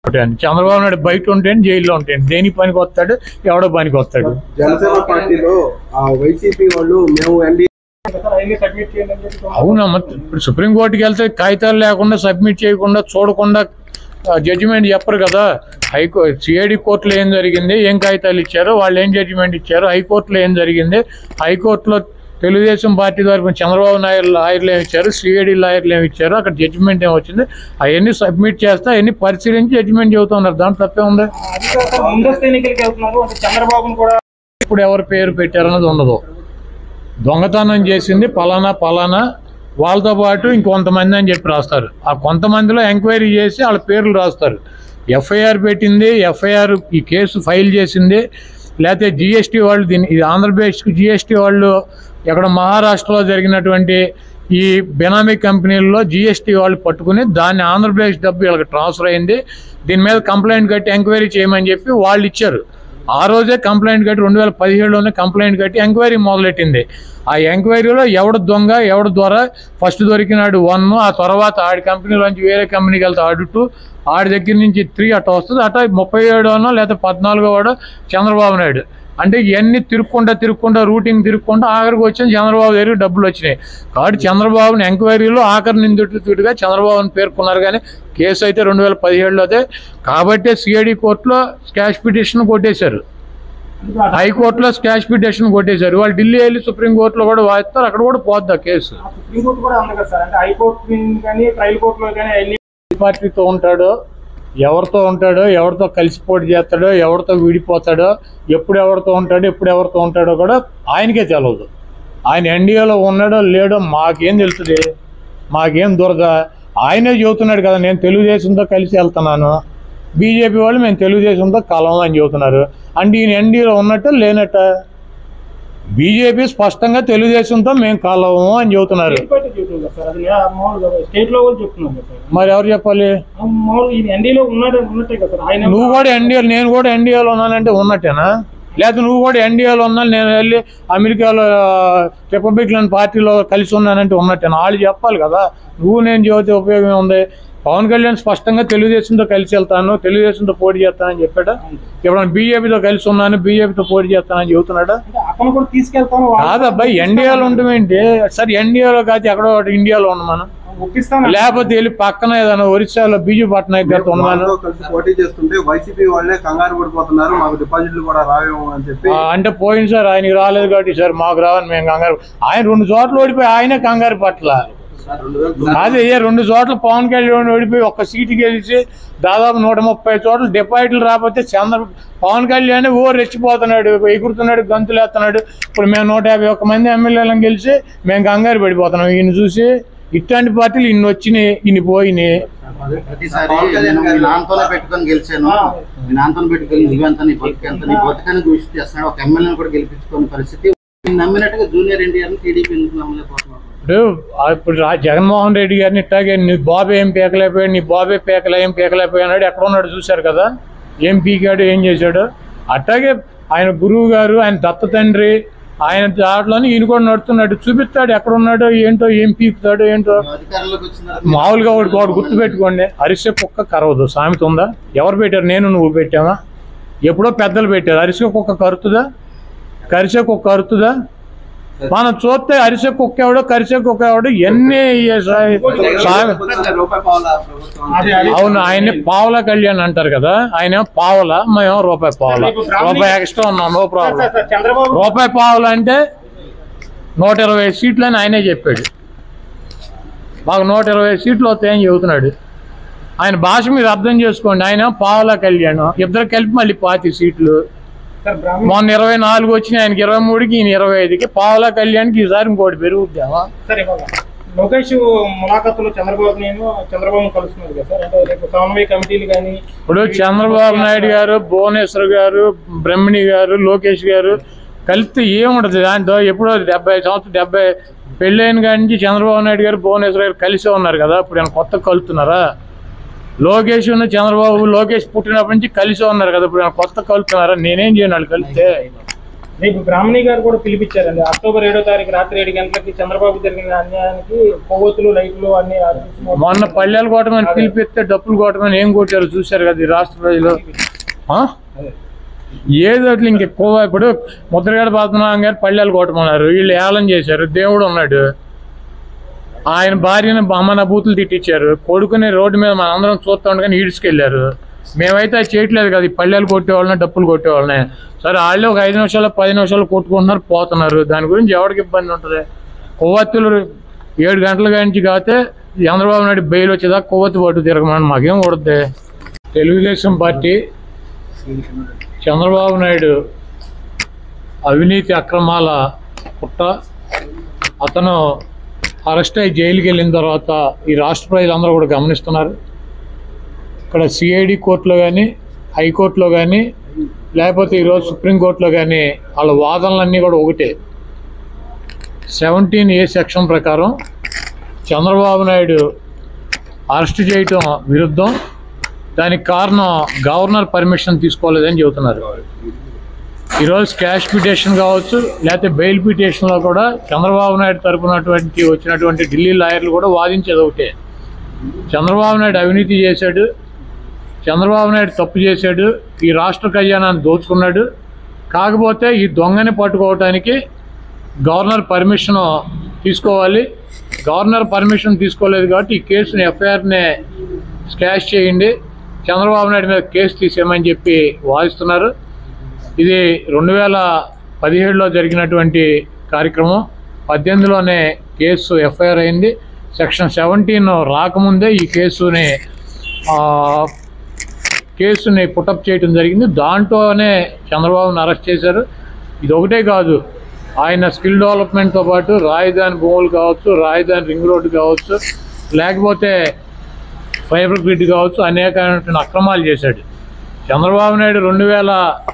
ఉంటాను. చంద్రబాబు నాయుడు బయట ఉంటే జైల్లో ఉంటాను దేనికి పనికి వస్తాడు ఎవడో పనికి వస్తాడు జనసేన పార్టీలో ఆ వైసీపీ వాళ్ళు మేము ఎన్డీ సబ్మిట్ చేయండి అని చెప్పి అవునమ్మా ఇప్పుడు సుప్రీంకోర్టుకి వెళ్తే కాగితాలు లేకుండా సబ్మిట్ చేయకుండా చూడకుండా జడ్జిమెంట్ చెప్పరు కదా హైకో సిఐడి కోర్టులో ఏం జరిగింది ఏం కాగితాలు ఇచ్చారు వాళ్ళు ఏం జడ్జిమెంట్ ఇచ్చారు హైకోర్టులో ఏం జరిగింది హైకోర్టులో తెలుగుదేశం పార్టీ తరఫున చంద్రబాబు నాయుడు లాయర్లు ఏమి ఇచ్చారు సిఐడి లాయర్లు ఏమి ఇచ్చారు అక్కడ జడ్జిమెంట్ ఏమి వచ్చింది అవన్నీ సబ్మిట్ చేస్తే అవన్నీ పరిశీలించి జడ్జిమెంట్ చెబుతున్నారు దాంట్లో తప్పే ఉంది అది కాక ముందస్తు ఎన్నికలకి వెళ్తున్నారు అంటే చంద్రబాబును కూడా ఇప్పుడు ఎవరు పేరు పెట్టారన్నది ఉండదు దొంగతనం చేసింది పలానా పలానా వాళ్ళతో పాటు ఇంకొంతమంది అని చెప్పి రాస్తారు ఆ కొంతమందిలో ఎంక్వైరీ చేసి వాళ్ళ పేర్లు రాస్తారు ఎఫ్ఐఆర్ పెట్టింది ఎఫ్ఐఆర్ ఈ కేసు ఫైల్ చేసింది లేకపోతే జిఎస్టీ వాళ్ళు దీన్ని ఇది ఆంధ్రప్రదేశ్కి జిఎస్టీ వాళ్ళు ఎక్కడ మహారాష్ట్రలో జరిగినటువంటి ఈ బెనామీ కంపెనీల్లో జిఎస్టీ వాళ్ళు పట్టుకుని దాన్ని ఆంధ్రప్రదేశ్ డబ్బు వీళ్ళకి ట్రాన్స్ఫర్ అయింది దీని మీద కంప్లైంట్ కట్టి ఎంక్వైరీ చేయమని చెప్పి వాళ్ళు ఇచ్చారు ఆ రోజే కంప్లైంట్ కట్టి రెండు వేల పదిహేడులోనే కంప్లైంట్ కట్టి ఎంక్వైరీ మొదలెట్టింది ఆ ఎంక్వైరీలో ఎవడు దొంగ ఎవడు ద్వారా ఫస్ట్ దొరికినాడు వన్ ఆ తర్వాత ఆడి కంపెనీలోంచి వేరే కంపెనీకి వెళ్తే ఆడు టూ ఆడి దగ్గర నుంచి త్రీ అట్లా వస్తుంది అట్లా ముప్పై ఏడోనో లేదా పద్నాలుగో వాడు చంద్రబాబు నాయుడు అంటే ఇవన్నీ తిరుక్కుంటా తిరుక్కుంటా రూటింగ్ తిరుక్కుంటా ఆఖరికి వచ్చింది చంద్రబాబు దగ్గర డబ్బులు వచ్చినాయి కాబట్టి చంద్రబాబుని ఎంక్వైరీలో ఆఖరి నిందితుడిగా చంద్రబాబుని పేర్కొన్నారు కానీ కేసు అయితే రెండు వేల పదిహేడులో అయితే కాబట్టి సిఐడి కోర్టులో క్యాష్ పిటిషన్ కొట్టేశారు హైకోర్టులో క్యాష్ పిటిషన్ కొట్టేశారు వాళ్ళు ఢిల్లీ వెళ్ళి సుప్రీంకోర్టులో కూడా వాదిస్తారు అక్కడ కూడా పోద్ది ఆ కేసు ఆ సుప్రీంకోర్టు కూడా ఉంది కదా సార్ అంటే హైకోర్టు కానీ ట్రయల్ కోర్టులో కానీ వెళ్ళి ఏ పార్టీతో ఉంటాడో ఎవరితో ఉంటాడో ఎవరితో కలిసి పోటీ చేస్తాడో ఎవరితో విడిపోతాడో ఎప్పుడు ఎవరితో ఉంటాడో ఎప్పుడు ఎవరితో ఉంటాడో కూడా ఆయనకే తెలియదు ఆయన ఎన్డీఏలో ఉన్నాడో లేడో మాకేం తెలుస్తుంది మాకేం దొరద ఆయనే చెబుతున్నాడు కదా నేను తెలుగుదేశంతో కలిసి వెళ్తున్నాను బీజేపీ వాళ్ళు మేము తెలుగుదేశంతో కలవం అని చెబుతున్నారు అంటే ఈయన ఎన్డీఏలో ఉన్నట్టు లేనట్ట బీజేపీ స్పష్టంగా తెలుగుదేశంతో మేము కలవము అని చెబుతున్నారు స్టేట్ పార్టీ చెప్తుంది కదా సార్ అది నే- మామూలుగా స్టేట్ లో కూడా చెప్తున్నాం కదా సార్ మరి ఎవరు చెప్పాలి ఆ మామూలుగా ఈయన ఎన్డీలో ఉన్నాడు ఉన్నట్టే కదా సార్ ఆయన నువ్వు కూడా ఎన్డీఏ నేను కూడా ఎన్డీఏలో ఉన్నానంటే ఉన్నట్టేనా లేకపోతే నువ్వు కూడా ఎన్డీఏలో ఉన్నాను నేను వెళ్ళి అమెరికాలో రిపబ్లికన్ పార్టీలో కలిసి ఉన్నానంటే ఉన్నట్టేనా వాళ్ళు చెప్పాలి కదా నువ్వు నేను చెబితే ఉపయోగం ఉంది పవన్ కళ్యాణ్ స్పష్టంగా తెలుగుదేశంతో కలిసి వెళ్తాను తెలుగుదేశంతో పోటీ చేస్తానని చెప్పాడా ఇప్పుడు బీజేపీతో కలిసి ఉన్నాను బీజేపీతో పోటీ చేస్తానని చెబుతున్నాడా అంటే అతను కూడా తీసుకెళ్తాను వాళ్ళు కాదబ్బాయి ఎన్డీఏలో ఉండమేంటి సరే ఎన్డీఏలో కాదు ఎక్కడో ఒకటి ఇండియాలో ఉండమను ఒప్పిస్తాను లేకపోతే వెళ్ళి పక్కన ఏదైనా ఒరిస్సాలో బీజూ పట్నాయక్ గారితో ఉండమను వాళ్ళతో కలిసి పోటీ చేస్తుంటే వైసీపీ వాళ్ళే కంగారు పడిపోతున్నారు మాకు డిపాజిట్లు కూడా రావేమో అని చెప్పి ఆ, అంటే పోయింది సార్ ఆయనకి రాలేదు కాబట్టి సార్ మాకు రావని మేము కంగారు ఆయన రెండు చోట్ల ఓడిపోయి ఆయనే కంగారు పట్ల అదే ఏ రెండు చోట్ల పవన్ కళ్యాణ్ ఓడిపోయి ఒక్క సీటు గెలిచి దాదాపు నూట ముప్పై చోట్ల డిపాజిట్లు రాకపోతే చంద్ర పవన్ కళ్యాణ్ ఓ రెచ్చిపోతున్నాడు ఎగురుతున్నాడు గంతులు వేస్తున్నాడు ఇప్పుడు మేము నూట యాభై ఒక్క మంది ఎమ్మెల్యేలను గెలిచి మేము కంగారు పడిపోతున్నాం ఈయన చూసి ఇట్లాంటి పార్టీలు ఇన్ని వచ్చినాయి ఇన్ని పోయినాయి ప్రతిసారి నేను మీ నాన్నతోనే పెట్టుకొని గెలిచాను మీ నాన్నతోనే పెట్టుకొని నువ్వెంత నీ బతుకు ఎంత నీ బతుకానికి విషయం చేస్తున్నాడు ఒక ఎమ్మెల్యేని కూడా గెలిపించుకునే పరిస్థితి నేను నమ్మినట్టుగా జూనియర్ ఎన్టీఆర్ టీడీపీ ఎందుకు నమ్మలేకపోతున్నాను ఇప్పుడు ఆ ఇప్పుడు రా- జగన్మోహన్ రెడ్డి గారిని ఇట్లాగే నీ బాబు ఏం పీకలేకపోయాడు నీ బాబే పీకలే ఏం పీకలేకపోయాడు ఎక్కడ ఉన్నాడు చూశారు కదా ఏం పీకాడు ఏం చేశాడు అట్లాగే ఆయన గురువు గారు ఆయన దత్త తండ్రి ఆయన దాంట్లోనే ఈయన కూడా నడుతున్నాడు చూపిస్తాడు ఎక్కడ ఉన్నాడో ఏంటో ఏం పీకుతాడో ఏంటో నువ్వు అధికారంలోకి వచ్చిన తర్వాత మామూలుగా ఒకటి ఒకటి గుర్తుపెట్టుకోండి అరిసె కుక్క కరవదు సామెత ఉందా ఎవరు పెట్టారు నేను నువ్వు పెట్టావా ఎప్పుడో పెద్దలు పెట్టారు అరిసె కుక్క కరుతుందా కరిసె కుక్క కరుతుందా మనం చూస్తే అరిసె కుక్క ఎవడో కరిసె కుక్క ఎవడో ఎన్ని సా- సామె రూపాయి పావుల ప్రభుత్వం అది అది అవును ఆయన్ని పావల కళ్యాణ్ అంటారు కదా ఆయన పావల మేము రూపాయి పావల రూపాయి ఎక్స్ట్రా ఉన్నాం no sir, problem sir, sir, Chandrababu రూపాయి పావులు అంటే నూట ఇరవై సీట్లు అని ఆయనే చెప్పాడు మాకు నూట ఇరవై సీట్లు వస్తాయని చెబుతున్నాడు ఆయన భాష మీరు అర్థం చేసుకోండి ఆయన పావుల కళ్యాణ్ ఇద్దరు కలిపి మళ్ళీ పాతి సీట్లు సార్ బ్రాహ్మణ మొన్న ఇరవై నాలుగు వచ్చినాయి ఆయనకి ఇరవై మూడుకి ఈయన ఇరవై ఐదుకి పావుల కళ్యాణ్కి ఈసారి ఇంకోటి పెరుగుద్దామా సార్ ఇవాళ లోకేష్ ములాఖాతులో చంద్రబాబు నేను చంద్రబాబు కలుస్తున్నారు కదా సార్ అంటే రేపు సమన్వయ కమిటీలు కానీ ఇప్పుడు చంద్రబాబు నాయుడు గారు భువనేశ్వర్ గారు బ్రహ్మణి గారు లోకేష్ గారు కలిస్తే ఏముండదు దాంతో ఎప్పుడో డెబ్బై సంవత్సరం డెబ్బై పెళ్ళైన కాడి నుంచి చంద్రబాబు నాయుడు గారు భువనేశ్వర్ గారు కలిసే ఉన్నారు కదా ఇప్పుడు ఆయన కొత్త కలుతున్నారా లోకేష్ ఉన్న చంద్రబాబు లోకేష్ పుట్టినప్పటి నుంచి కలిసే ఉన్నారు కదా ఇప్పుడు ఆయన కొత్త కలుతున్నారా నేనేం చేయను వాళ్ళు కలిస్తే రేపు బ్రాహ్మణి గారు కూడా పిలిపించారండి అక్టోబర్ ఏడో తారీఖు రాత్రి ఏడు గంటలకి చంద్రబాబు జరిగిన అన్యాయానికి కొవ్వొత్తులు లైట్లు అన్ని ఆర్టిస్ట్ మొన్న పల్లెలు కొట్టమని పిలిపిస్తే డప్పులు కొట్టమని ఏం కొట్టారు చూశారు కదా ఈ రాష్ట్ర ప్రజలు ఆ? ఏదో అట్లా ఇంకెక్కువ ఇప్పుడు ముద్రగడ పద్మనాభం గారు పల్లెలు కొట్టమన్నారు వీళ్ళు ఏలం చేశారు దేవుడు ఉన్నాడు ఆయన భార్యను అమ్మన బూతులు తిట్టించారు కొడుకుని రోడ్డు మీద మన అందరం చూస్తూ ఉండగానే ఈడ్చుకెళ్ళారు మేమైతే అది చేయట్లేదు కదా ఈ పల్లెలు కొట్టేవాళ్ళని డప్పులు కొట్టేవాళ్ళని సరే వాళ్ళే ఒక ఐదు నిమిషాలు పది నిమిషాలు కొట్టుకుంటున్నారు పోతున్నారు దాని గురించి ఎవరికి ఇబ్బంది ఉంటుంది కొవ్వొత్తులు ఏడు గంటల నుంచి కాతే చంద్రబాబు నాయుడు బెయిల్ వచ్చేదాకా కొవ్వొత్తి పట్టు తిరగమని మాకేం కొడుద్ది తెలుగుదేశం పార్టీ చంద్రబాబు నాయుడు అవినీతి అక్రమాల పుట్ట అతను అరెస్ట్ అయ్యి జైలుకి వెళ్ళిన తర్వాత ఈ రాష్ట్ర ప్రజలందరూ కూడా గమనిస్తున్నారు ఇక్కడ సిఐడి కోర్టులో కానీ హైకోర్టులో కానీ లేకపోతే ఈరోజు సుప్రీంకోర్టులో కానీ వాళ్ళ వాదనలన్నీ కూడా ఒకటే సెవెంటీన్ ఏ సెక్షన్ ప్రకారం చంద్రబాబు నాయుడు అరెస్ట్ చేయటం విరుద్ధం దానికి కారణం గవర్నర్ పర్మిషన్ తీసుకోలేదని చెబుతున్నారు ఈరోజు క్యాష్ పిటిషన్ కావచ్చు లేకపోతే బెయిల్ పిటిషన్లో కూడా చంద్రబాబు నాయుడు తరపునటువంటి వచ్చినటువంటి ఢిల్లీ లాయర్లు కూడా వాదించేది ఒకటే చంద్రబాబు నాయుడు అవినీతి చేశాడు చంద్రబాబు నాయుడు తప్పు చేశాడు ఈ రాష్ట్ర ఖజానాన్ని దోచుకున్నాడు కాకపోతే ఈ దొంగని పట్టుకోవటానికి గవర్నర్ పర్మిషన్ తీసుకోవాలి గవర్నర్ పర్మిషన్ తీసుకోలేదు కాబట్టి ఈ కేసుని ఎఫ్ఐఆర్ని స్కాష్ చేయండి చంద్రబాబు నాయుడు మీద కేసు తీసేయమని చెప్పి వాదిస్తున్నారు ఇది రెండు వేల పదిహేడులో జరిగినటువంటి కార్యక్రమం పద్దెనిమిదిలోనే కేసు ఎఫ్ఐఆర్ అయింది సెక్షన్ సెవెంటీన్ రాకముందే ఈ కేసుని ఆ, కేసుని పుటప్ చేయడం జరిగింది దాంట్లోనే చంద్రబాబుని అరెస్ట్ చేశారు ఇది ఒకటే కాదు ఆయన స్కిల్ డెవలప్మెంట్తో పాటు రాజధాని భూములు కావచ్చు రాజధాని రింగ్ రోడ్డు కావచ్చు లేకపోతే ఫైబర్ గ్రిడ్ కావచ్చు అనేకమైనటువంటి అక్రమాలు చేశాడు చంద్రబాబు నాయుడు రెండు వేల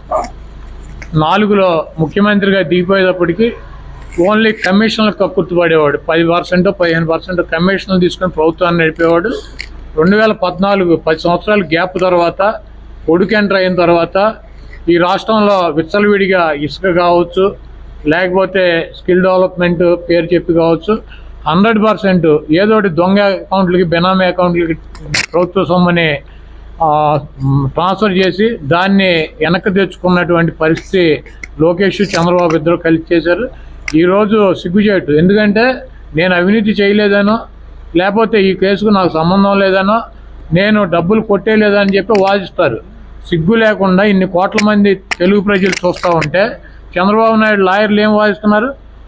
నాలుగులో ముఖ్యమంత్రిగా దిగిపోయేటప్పటికి ఓన్లీ కమిషన్లకు కక్కుర్తిపడేవాడు పది పర్సెంట్ పదిహేను పర్సెంట్ కమిషన్లు తీసుకొని ప్రభుత్వాన్ని నడిపేవాడు రెండు వేల పద్నాలుగు పది సంవత్సరాల గ్యాప్ తర్వాత కొడుకు ఎంటర్ అయిన తర్వాత ఈ రాష్ట్రంలో విచ్చలవిడిగా ఇసుక కావచ్చు లేకపోతే స్కిల్ డెవలప్మెంట్ పేరు చెప్పి కావచ్చు హండ్రెడ్ పర్సెంట్ ఏదో ఒకటి దొంగ అకౌంట్లకి బెనామీ అకౌంట్లకి ప్రభుత్వ సొమ్మని ఆ, మ్, ట్రాన్స్ఫర్ చేసి దాన్ని వెనక్కి తెచ్చుకున్నటువంటి పరిస్థితి లోకేష్ చంద్రబాబు ఇద్దరు కలిసి చేశారు ఈరోజు సిగ్గుచేటు ఎందుకంటే నేను అవినీతి చేయలేదనో లేకపోతే ఈ కేసుకు నాకు సంబంధం లేదనో నేను డబ్బులు కొట్టేయలేదని చెప్పి వాదిస్తారు సిగ్గు లేకుండా ఇన్ని కోట్ల మంది తెలుగు ప్రజలు చూస్తూ ఉంటే చంద్రబాబు నాయుడు లాయర్లు ఏం వాదిస్తున్నారు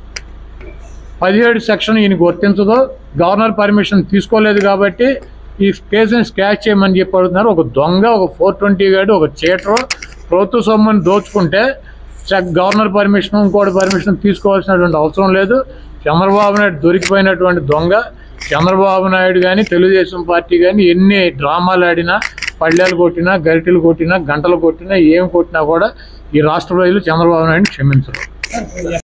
పదిహేడు సెక్షన్ ఈయనకు వర్తించదు గవర్నర్ పర్మిషన్ తీసుకోలేదు కాబట్టి ఈ కేసుని స్కాచ్ చేయమని చెప్పి అడుగుతున్నారు ఒక దొంగ ఒక ఫోర్ ట్వంటీ గాడు ఒక చీటర్ ప్రభుత్వ సొమ్ముని దోచుకుంటే చెక్ గవర్నర్ పర్మిషన్ ఇంకోటి పర్మిషన్ తీసుకోవాల్సినటువంటి అవసరం లేదు చంద్రబాబు నాయుడు దొరికిపోయినటువంటి దొంగ చంద్రబాబు నాయుడు కానీ తెలుగుదేశం పార్టీ కానీ ఎన్ని డ్రామాలు ఆడినా పళ్ళెలు కొట్టినా గరిటెలు కొట్టినా గంటలు కొట్టినా ఏం కొట్టినా కూడా ఈ రాష్ట్ర ప్రజలు చంద్రబాబు నాయుడిని క్షమించరు